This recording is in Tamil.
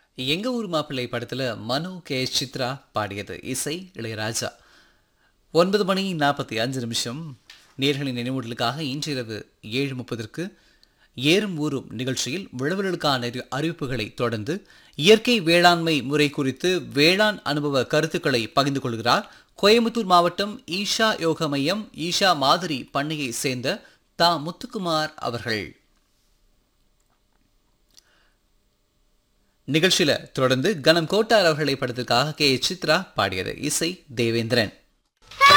எங்க ஊர் மாப்பிள்ளை படத்துல மனு கே சித்ரா பாடியது இசை இளையராஜா ஒன்பது மணி நாற்பத்தி அஞ்சு நிமிஷம் நேர்களின் நினைவூட்டலுக்காக இன்றிரவு ஏழு முப்பதற்கு ஏறும் ஊரும் நிகழ்ச்சியில் விழவர்களுக்கான அறி- அறிவிப்புகளை தொடர்ந்து இயற்கை வேளாண்மை முறை குறித்து வேளாண் அனுபவ கருத்துக்களை பகிர்ந்து கொள்கிறார் கோயம்புத்தூர் மாவட்டம் ஈஷா யோக மையம் ஈஷா மாதிரி பண்ணையை சேர்ந்த தா முத்துக்குமார் அவர்கள் நிகழ்ச்சியில தொடர்ந்து கணம் கோட்டார் அவர்களை படத்திற்காக கே சித்ரா பாடியது இசை தேவேந்திரன்